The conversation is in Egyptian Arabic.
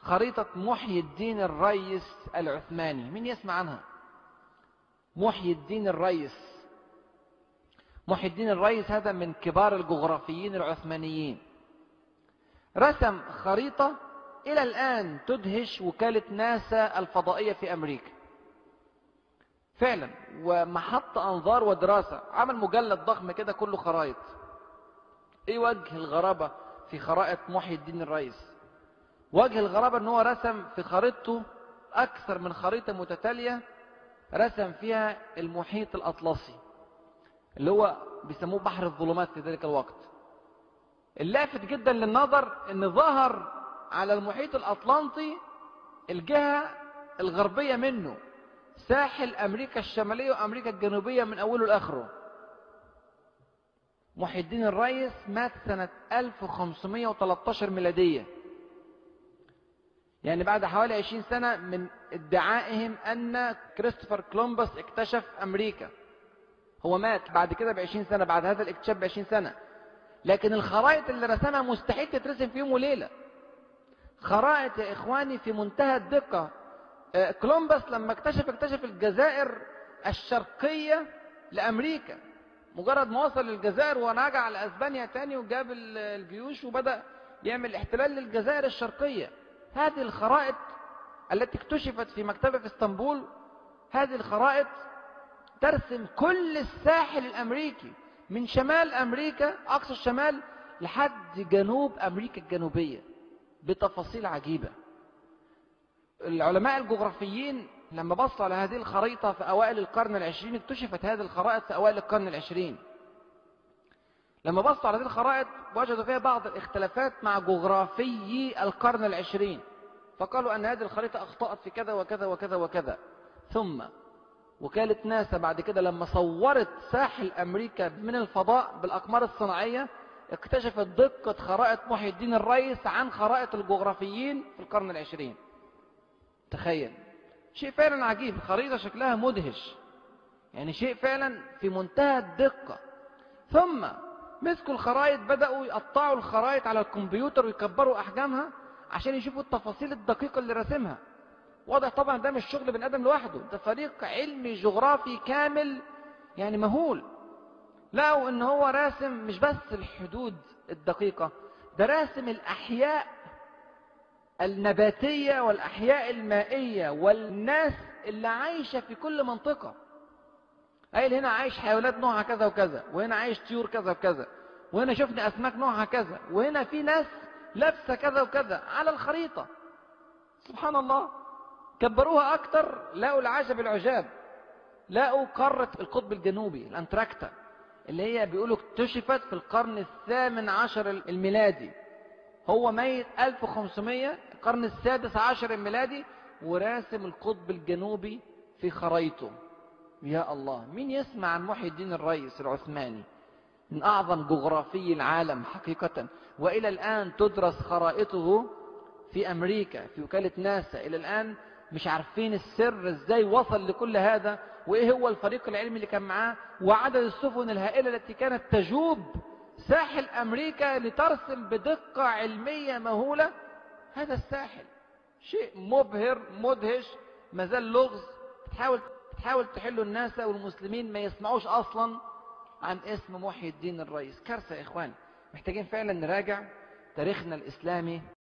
خريطة محي الدين الريس العثماني مين يسمع عنها محي الدين الريس محي الدين الريس هذا من كبار الجغرافيين العثمانيين رسم خريطة إلى الآن تدهش وكالة ناسا الفضائية في أمريكا فعلا ومحط أنظار ودراسة عمل مجلد ضخم كده كله خرائط إيه وجه الغرابة في خرائط محي الدين الرئيس وجه الغرابة أنه رسم في خريطته أكثر من خريطة متتالية رسم فيها المحيط الأطلسي اللي هو بيسموه بحر الظلمات في ذلك الوقت اللافت جدا للنظر ان ظهر على المحيط الأطلنطي الجهة الغربية منه ساحل أمريكا الشمالية وأمريكا الجنوبية من أوله لآخره محي الدين الريس مات سنة 1513 ميلادية يعني بعد حوالي 20 سنة من ادعائهم أن كريستوفر كولومبوس اكتشف أمريكا هو مات بعد كده ب 20 سنة بعد هذا الاكتشاف ب 20 سنة لكن الخرائط اللي رسمها مستحيل تترسم في يوم وليلة خرائط يا إخواني في منتهى الدقة كولومبوس لما اكتشف اكتشف الجزائر الشرقية لأمريكا مجرد ما وصل للجزائر ورجع على أسبانيا تاني وجاب الجيوش وبدأ يعمل احتلال للجزائر الشرقية هذه الخرائط التي اكتشفت في مكتبة في اسطنبول هذه الخرائط ترسم كل الساحل الأمريكي من شمال أمريكا أقصى الشمال لحد جنوب أمريكا الجنوبية بتفاصيل عجيبة العلماء الجغرافيين لما بصوا على هذه الخريطة في أوائل القرن العشرين اكتشفت هذه الخرائط في أوائل القرن العشرين لما بصوا على هذه الخرائط وجدوا فيها بعض الاختلافات مع جغرافيي القرن العشرين فقالوا أن هذه الخريطة أخطأت في كذا وكذا وكذا وكذا ثم وكالة ناسا بعد كده لما صورت ساحل أمريكا من الفضاء بالأقمار الصناعية اكتشفت دقة خرائط محي الدين الرئيس عن خرائط الجغرافيين في القرن العشرين تخيل شيء فعلا عجيب خريطة شكلها مدهش يعني شيء فعلا في منتهى الدقة ثم مسكوا الخرائط بدأوا يقطعوا الخرائط على الكمبيوتر ويكبروا أحجامها عشان يشوفوا التفاصيل الدقيقة اللي رسمها واضح طبعا ده مش شغل بني آدم لوحده ده فريق علمي جغرافي كامل يعني مهول لقوا ان هو راسم مش بس الحدود الدقيقة ده راسم الأحياء النباتية والأحياء المائية والناس اللي عايشة في كل منطقة قايل هنا عايش حيوانات نوعها كذا وكذا وهنا عايش طيور كذا وكذا وهنا شفنا أسماك نوعها كذا وهنا في ناس لابسة كذا وكذا على الخريطة سبحان الله كبروها أكتر لقوا العجب العجاب لقوا قارة القطب الجنوبي الأنتراكتا اللي هي بيقولوا اكتشفت في القرن الثامن عشر الميلادي هو ميت 1500 القرن السادس عشر الميلادي وراسم القطب الجنوبي في خريطه يا الله مين يسمع عن محي الدين الرئيس العثماني من أعظم جغرافي العالم حقيقة وإلى الآن تدرس خرائطه في أمريكا في وكالة ناسا إلى الآن مش عارفين السر ازاي وصل لكل هذا وايه هو الفريق العلمي اللي كان معاه وعدد السفن الهائلة التي كانت تجوب ساحل امريكا لترسم بدقة علمية مهولة هذا الساحل شيء مبهر مدهش مازال لغز تحاول تحاول تحله الناس والمسلمين ما يسمعوش اصلا عن اسم محي الدين الرئيس كارثة يا اخوان محتاجين فعلا نراجع تاريخنا الاسلامي